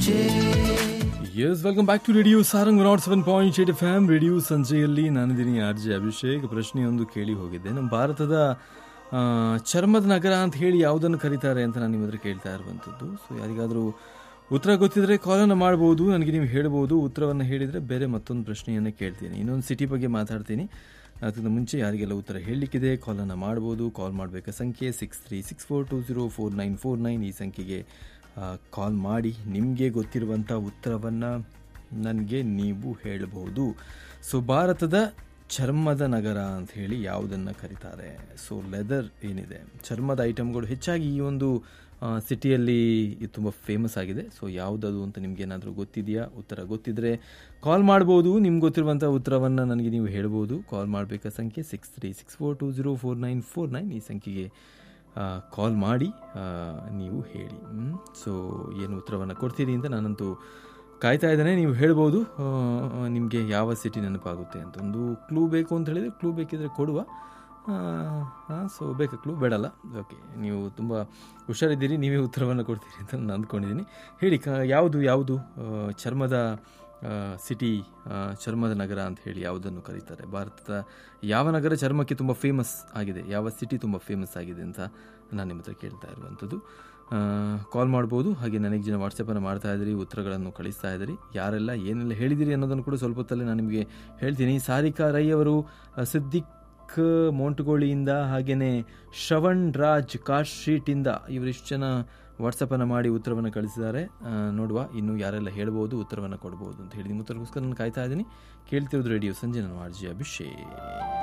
S welcome back to radio Sarang nought seven point eight F M radio ಸಂಜೆಯಲ್ಲಿ ನಾನಿದ್ದೀನಿ R J Abhishek ಪ್ರಶ್ನೆಯೊಂದು ಕೇಳಿ ಹೋಗಿದ್ದೆ ನಮ್ಮ ಭಾರತದ ಆ, ಚರ್ಮದ ನಗರ ಅಂತ ಹೇಳಿ ಯಾವುದನ್ನು ಕರೀತಾರೆ ಅಂತ ನಾನು ನಿಮ್ಮ ಹತ್ರ ಕೇಳ್ತಾ ಇರುವಂಥದ್ದು ಸೊ ಯಾರಿಗಾದರೂ ಉತ್ತರ ಗೊತ್ತಿದ್ರೆ ಕಾಲನ್ನು ಮಾಡ್ಬೋದು ನನಗೆ ನೀವು ಹೇಳ್ಬೋದು ಉತ್ತರವನ್ನು ಹೇಳಿದರೆ ಬೇರೆ ಮತ್ತೊಂದು ಪ್ರಶ್ನೆಯನ್ನು ಕೇಳ್ತೀನಿ ಇನ್ನೊಂದು ಸಿಟಿ ಬಗ್ಗೆ ಮಾತಾಡ್ತೀನಿ ಅದಕ್ಕಿಂತ ಮುಂಚೆ ಯಾರಿಗೆಲ್ಲ ಉತ್ತರ ಹೇಳಲಿಕ್ಕಿದೆ ಕಾಲನ್ನು ಮಾಡ್ಬೋದು ಕಾಲ್ ಮಾಡಬೇಕಾ ಸಂಖ್ಯೆ six three six four two zero four nine four nine ಈ ಸಂಖ್ಯೆಗೆ ಕಾಲ್ ಮಾಡಿ ನಿಮಗೆ ಗೊತ್ತಿರುವಂಥ ಉತ್ತರವನ್ನು ನನಗೆ ನೀವು ಹೇಳಬಹುದು ಸೊ ಭಾರತದ ಚರ್ಮದ ನಗರ ಅಂತ ಹೇಳಿ ಯಾವುದನ್ನು ಕರೀತಾರೆ ಸೊ ಲೆದರ್ ಏನಿದೆ ಚರ್ಮದ ಐಟಮ್ಗಳು ಹೆಚ್ಚಾಗಿ ಈ ಒಂದು ಸಿಟಿಯಲ್ಲಿ ಇದು ತುಂಬ ಫೇಮಸ್ ಆಗಿದೆ ಸೊ ಯಾವುದದು ಅಂತ ನಿಮ್ಗೆ ಏನಾದರೂ ಗೊತ್ತಿದೆಯಾ ಉತ್ತರ ಗೊತ್ತಿದ್ರೆ ಕಾಲ್ ಮಾಡ್ಬೋದು ನಿಮ್ಗೆ ಗೊತ್ತಿರುವಂಥ ಉತ್ತರವನ್ನು ನನಗೆ ನೀವು ಹೇಳ್ಬೋದು ಕಾಲ್ ಮಾಡಬೇಕಾ ಸಂಖ್ಯೆ six three six four two zero four nine four nine ಈ ಸಂಖ್ಯೆಗೆ ಕಾಲ್ ಮಾಡಿ ಆ, ನೀವು ಹೇಳಿ ಸೊ ಏನು ಉತ್ತರವನ್ನು ಕೊಡ್ತೀರಿ ಅಂತ ನಾನಂತೂ ಕಾಯ್ತಾ ಇದ್ದೇನೆ ನೀವು ಹೇಳ್ಬೋದು ನಿಮಗೆ ಯಾವ ಸಿಟಿ ನೆನಪಾಗುತ್ತೆ ಅಂತ ಒಂದು ಕ್ಲೂ ಬೇಕು ಅಂತ ಹೇಳಿದರೆ ಕ್ಲೂ ಬೇಕಿದ್ರೆ ಕೊಡುವ ಸೊ ಬೇಕಾ ಕ್ಲೂ ಬೇಡಲ್ಲ ಓಕೆ ನೀವು ತುಂಬ ಹುಷಾರಿದ್ದೀರಿ ನೀವೇ ಉತ್ತರವನ್ನು ಕೊಡ್ತೀರಿ ಅಂತ ನಾನು ಅಂದ್ಕೊಂಡಿದ್ದೀನಿ ಹೇಳಿ ಕ ಯಾವುದು ಯಾವುದು ಆ, ಚರ್ಮದ ಸಿಟಿ ಚರ್ಮದ ನಗರ ಅಂತ ಹೇಳಿ ಯಾವುದನ್ನು ಕರೀತಾರೆ ಭಾರತದ ಯಾವ ನಗರ ಚರ್ಮಕ್ಕೆ ತುಂಬ ಫೇಮಸ್ ಆಗಿದೆ ಯಾವ ಸಿಟಿ ತುಂಬ ಫೇಮಸ್ ಆಗಿದೆ ಅಂತ ನಾನು ನಿಮ್ಮ ಹತ್ರ ಕೇಳ್ತಾ ಇರುವಂಥದ್ದು ಕಾಲ್ ಮಾಡ್ಬೋದು ಹಾಗೆ ನನಗೆ ಜನ ವಾಟ್ಸಪ್ಪನ್ನು ಮಾಡ್ತಾ ಇದ್ದೀರಿ ಉತ್ತರಗಳನ್ನು ಕಳಿಸ್ತಾ ಇದ್ದೀರಿ ಯಾರೆಲ್ಲ ಏನೆಲ್ಲ ಹೇಳಿದಿರಿ ಅನ್ನೋದನ್ನು ಕೂಡ ಸ್ವಲ್ಪ ಹೊತ್ತಲ್ಲೇ ನಾನು ನಿಮಗೆ ಹೇಳ್ತೀನಿ ಸಾರಿಕಾ ರೈ ಅವರು ಆ, ಸಿದ್ದಿಕ್ ಮೋಂಟುಗೋಳಿಯಿಂದ ಹಾಗೆಯೇ ಶ್ರವಣ್ ರಾಜ್ ಕಾಶ್ ಶೀಟಿಂದ ಇವರಿಷ್ಟು ಜನ ವಾಟ್ಸಪ್ಪನ್ನು ಮಾಡಿ ಉತ್ತರವನ್ನು ಕಳಿಸಿದ್ದಾರೆ ಆ, ನೋಡುವ ಇನ್ನು ಯಾರೆಲ್ಲ ಹೇಳ್ಬೋದು ಉತ್ತರವನ್ನು ಕೊಡ್ಬೋದು ಅಂತ ಹೇಳಿ ನಿಮ್ಮ ಉತ್ತರಕ್ಕೋಸ್ಕರ ನಾನು ಕಾಯ್ತಾ ಇದ್ದೀನಿ ಕೇಳ್ತಿರೋದು ರೇಡಿಯೋ ಸಂಜೆ ನಾನು ಆರ್ ಜಿ ಅಭಿಷೇಕ್